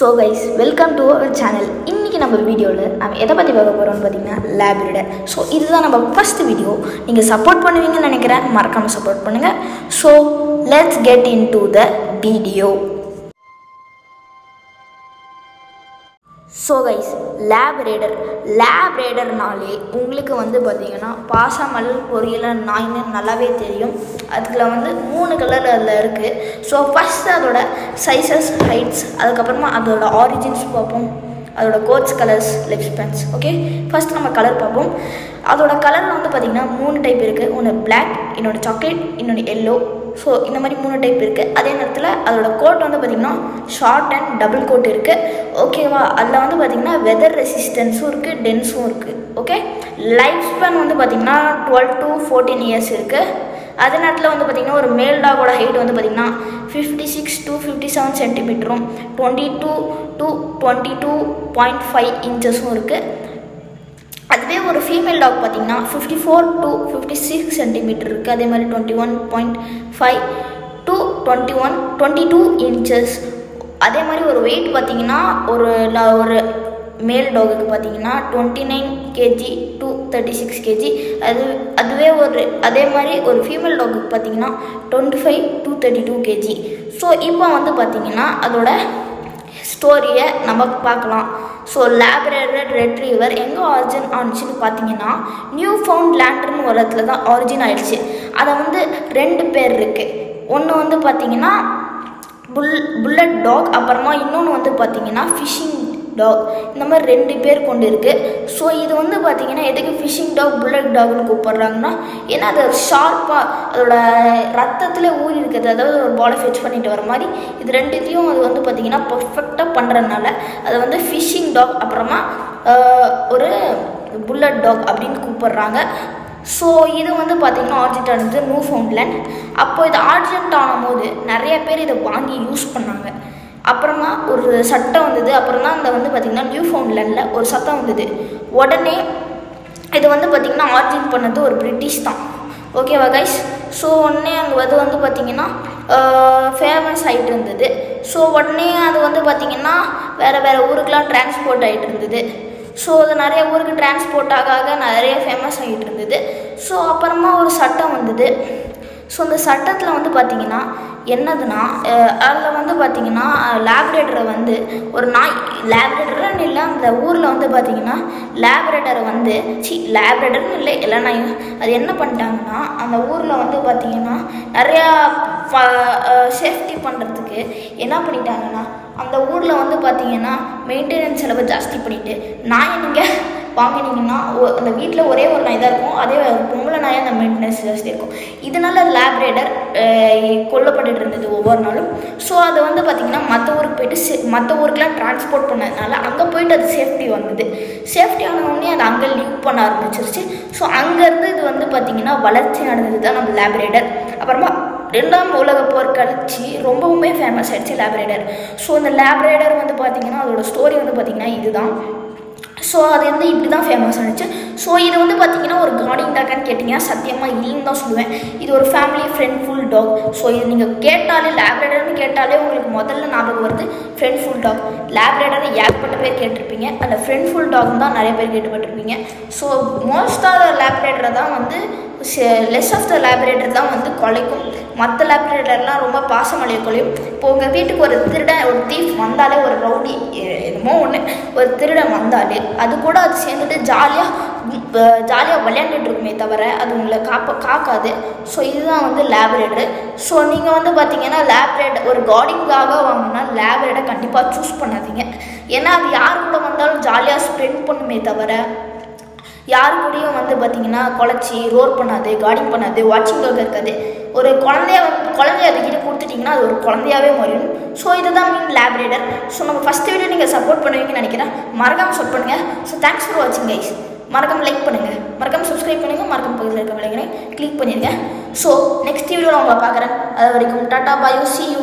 so guys welcome to our channel இன்றைக்கி நம்ம வீடியோவில் நம்ம எதை பற்றி பார்க்க போகிறோம்னு பார்த்தீங்கன்னா லேப்ரிடர் ஸோ இதுதான் நம்ம ஃபஸ்ட் வீடியோ நீங்கள் சப்போர்ட் பண்ணுவீங்கன்னு நினைக்கிறேன் மறக்காமல் சப்போர்ட் பண்ணுங்கள் so let's get into the video so guys Labrador லேப் ரேடர்னாலே உங்களுக்கு வந்து பார்த்தீங்கன்னா பாசமலர் பொரியல நாய்னு நல்லாவே தெரியும் அதில் வந்து மூணு கலர் அதில் இருக்குது ஸோ ஃபஸ்ட் அதோட சைஸஸ் ஹைட்ஸ் அதுக்கப்புறமா அதோட ஆரிஜின்ஸ் பார்ப்போம் அதோட coats colours life spans okay first நம்ம கலர் பார்ப்போம் அதோட கலரில் வந்து பார்த்திங்கன்னா மூணு டைப் இருக்குது ஒன்று பிளாக் இன்னொன்று சாக்லேட் இன்னொன்று எல்லோ ஸோ இந்த மாதிரி மூணு டைப் இருக்குது அதே நேரத்தில் அதோட கோட் வந்து பார்த்திங்கன்னா ஷார்ட் அண்ட் டபுள் கோட் இருக்குது ஓகேவா அதில் வந்து பார்த்திங்கன்னா வெதர் ரெசிஸ்டன்ஸும் இருக்குது டென்ஸும் இருக்குது ஓகே லைஃப் ஸ்பேன் வந்து பார்த்திங்கன்னா டுவெல் டு ஃபோர்டீன் இயர்ஸ் இருக்குது அதே நேரத்தில் வந்து பார்த்திங்கன்னா ஒரு மேல் டாகோட ஹைட் வந்து பார்த்திங்கன்னா fifty six to fifty seven சென்டிமீட்டரும் twenty two to twenty two point five இன்ச்சஸும் இருக்குது அதுவே ஒரு ஃபீமேல் டாக் பார்த்தீங்கன்னா fifty four to fifty six centimetre இருக்குது அதே மாதிரி twenty one point five to twenty one twenty two inches அதே மாதிரி ஒரு வெயிட் பார்த்தீங்கன்னா ஒரு ல- ஒரு மேல் டாகுக்கு பார்த்தீங்கன்னா twenty nine KG to thirty six KG அது அதுவே ஒரு அதே மாதிரி ஒரு ஃபீமேல் டாகுக்கு பார்த்தீங்கன்னா twenty five to thirty two KG so இப்போ வந்து பார்த்தீங்கன்னா அதோட ஸ்டோரியை நம்ம பார்க்கலாம் ஸோ லேபரேட்டர் ரெட்ரீவர் எங்கே ஆரிஜின் ஆனிச்சுன்னு பார்த்தீங்கன்னா நியூ ஃபவுண்ட் லேண்டர்னு ஒரு இடத்துல தான் ஆரிஜின் ஆயிடுச்சு அதை வந்து ரெண்டு பேர் இருக்குது ஒன்று வந்து பார்த்தீங்கன்னா புல் புல்லட் டாக் அப்புறமா இன்னொன்று வந்து பார்த்தீங்கன்னா ஃபிஷிங் டாக் இந்த மாதிரி ரெண்டு பேர் கொண்டு இருக்குது ஸோ இது வந்து பார்த்தீங்கன்னா எதுக்கு ஃபிஷிங் டாக் புல்லட் டாக்னு கூப்பிட்றாங்கன்னா ஏன்னா அது ஷார்ப்பாக அதோட ரத்தத்தில் ஊறி இருக்குது அதாவது ஒரு பாலை ஃபெச் பண்ணிட்டு வர மாதிரி இது ரெண்டுத்தையும் அது வந்து பார்த்தீங்கன்னா பர்ஃபெக்டாக பண்ணுறதுனால அதை வந்து ஃபிஷிங் டாக் அப்புறமா ஆஹ், ஒரு புல்லட் டாக் அப்படின்னு கூப்பிட்றாங்க ஸோ இது வந்து பார்த்திங்கன்னா ஆர்ஜென்ட் ஆனது நியூ ஃபவுண்ட்லேண்ட் அப்போ இது ஆர்ஜென்ட் ஆனும்போது நிறைய பேர் இதை வாங்கி யூஸ் பண்ணாங்க அப்புறமா ஒரு சட்டம் வந்தது அப்புறம் தான் அந்த வந்து பார்த்திங்கன்னா நியூ ஃபவுண்ட்லேண்டில் ஒரு சட்டம் வந்தது உடனே இது வந்து பார்த்திங்கன்னா ஆர்ஜின் பண்ணது ஒரு பிரிட்டிஷ் தான் ஓகேவா கைஸ் ஸோ உடனே அங்கே வந்து வந்து பார்த்திங்கன்னா ஃபேமஸ் ஆகிட்டு இருந்தது ஸோ உடனே அது வந்து பார்த்திங்கன்னா வேறு வேறு ஊருக்கெலாம் டிரான்ஸ்போர்ட் ஆகிட்டு இருந்தது ஸோ அது நிறைய ஊருக்கு டிரான்ஸ்போர்ட் ஆக ஆக நிறைய ஃபேமஸ் ஆகிட்டு இருந்தது ஸோ அப்புறமா ஒரு சட்டம் வந்தது ஸோ அந்த சட்டத்தில் வந்து பார்த்திங்கன்னா என்னதுன்னா அதில் வந்து பார்த்திங்கன்னா லேபரேட்டரை வந்து ஒரு நாய் லேபரேட்டர்னு இல்லை அந்த ஊரில் வந்து பார்த்திங்கன்னா லேபரேட்டரை வந்து சி லேபரேட்டர்னு இல்லை எல்லா நாயும் அது என்ன பண்ணிட்டாங்கன்னா அந்த ஊரில் வந்து பார்த்திங்கன்னா நிறையா சேஃப்டி பண்ணுறதுக்கு என்ன பண்ணிட்டாங்கன்னா அந்த ஊரில் வந்து பார்த்திங்கன்னா மெயின்டெனன்ஸ் செலவு ஜாஸ்தி பண்ணிவிட்டு நாயை நீங்கள் வாங்கினீங்கன்னா ஒ- அந்த வீட்டில் ஒரே ஒரு நாய் தான் இருக்கும் அதே ஒரு பொம்பளை நாயாக அந்த மெயின்டெனன்ஸ் ஜாஸ்தி இருக்கும் இதனால லேப்ரேடர் கொல்லப்பட்டுட்டு இருந்தது ஒவ்வொரு நாளும் ஸோ அது வந்து பார்த்திங்கன்னா மற்ற ஊருக்கு போயிட்டு சே- மற்ற ஊருக்குலாம் டிரான்ஸ்போர்ட் பண்ணதுனால அங்கே போயிட்டு அது சேஃப்டி வந்தது சேஃப்டி ஆனவுடனே அது அங்கே லீவ் பண்ண ஆரம்பிச்சிருச்சு ஸோ அங்கேருந்து இது வந்து பார்த்திங்கன்னா வளர்ச்சி நடந்தது தான் நம்ம லேப்ரேடர் அப்புறமா ரெண்டாம் உலக போர் கழிச்சு ரொம்பவுமே ஃபேமஸ் ஆயிடுச்சு லேப்ரேடர் ஸோ இந்த லேப்ரேடர் வந்து பார்த்திங்கன்னா அதோட ஸ்டோரி வந்து பார்த்திங்கன்னா இதுதான் ஸோ அது வந்து இப்படி தான் ஃபேமஸ் ஆனிச்சு ஸோ இது வந்து பார்த்தீங்கன்னா ஒரு கார்டிங் டாக்கான்னு கேட்டிங்கன்னா சத்தியமாக இல்லைன்னு தான் சொல்லுவேன் இது ஒரு ஃபேமிலி ஃப்ரெண்ட்ஃபுல் டாக் ஸோ இது நீங்கள் கேட்டாலே லேப்ரேடர்னு கேட்டாலே உங்களுக்கு முதல்ல ஞாபகம் வருது ஃப்ரெண்ட்ஃபுல் டாக் லேப்ரேடர் ஏகப்பட்ட பேர் கேட்டிருப்பீங்க அந்த ஃப்ரெண்ட்ஃபுல் டாக் தான் நிறைய பேர் கேட்டுப்பட்டிருப்பீங்க ஸோ மோஸ்ட் ஆஃப் த லேப்ரேட்டரை தான் வந்து லெஸ் ஆஃப் த லேபரேட்டர் தான் வந்து கொலைக்கும் மற்ற லேபரேட்டர்லாம் ரொம்ப பாசமலையை கொலையும் இப்போ உங்கள் வீட்டுக்கு ஒரு திருடன் ஒரு தீஃப் வந்தாலே ஒரு ரவுடி எ- என்னமோ ஒன்று ஒரு திருடன் வந்தாலே அது கூட அது சேர்ந்துட்டு ஜாலியாக ஜாலியாக விளையாண்டுட்டு இருக்குமே தவிர அது உங்களை காப்ப காக்காது ஸோ இதுதான் வந்து லேபரேட்டர் ஸோ நீங்கள் வந்து பார்த்தீங்கன்னா லேபரேட்டர் ஒரு கார்டிங்காக வாங்கினா லேபரேட்டை கண்டிப்பாக சூஸ் பண்ணாதீங்க ஏன்னா அது யார் கூட வந்தாலும் ஜாலியாக ஸ்பெண்ட் பண்ணுமே தவிர யாரு கூடயும் வந்து பார்த்தீங்கன்னா குழச்சி ரோல் பண்ணாது கார்டிங் பண்ணாது வாட்சிங் டாக் இருக்காது ஒரு குழந்தைய வந்து குழந்தைய அதுக்கிட்ட கொடுத்துட்டிங்கன்னா அது ஒரு குழந்தையாவே மாறிடும் ஸோ இதுதான் மீன் லேபரேட்டர் ஸோ நம்ம ஃபஸ்ட் வீடியோ நீங்கள் சப்போர்ட் பண்ணுவீங்கன்னு நினைக்கிறேன் மறக்காம சப்போர்ட் பண்ணுங்கள் ஸோ தேங்க்ஸ் ஃபார் வாட்சிங் கைஸ் மறக்காம லைக் பண்ணுங்கள் மறக்காம சப்ஸ்கிரைப் பண்ணுங்கள் மறக்காம பக்கத்தில் இருக்க விலைகளை கிளிக் பண்ணிடுங்க ஸோ நெக்ஸ்ட் வீடியோவில் உங்களை பார்க்குறேன் அது வரைக்கும் டாட்டா பாயோ சி யூ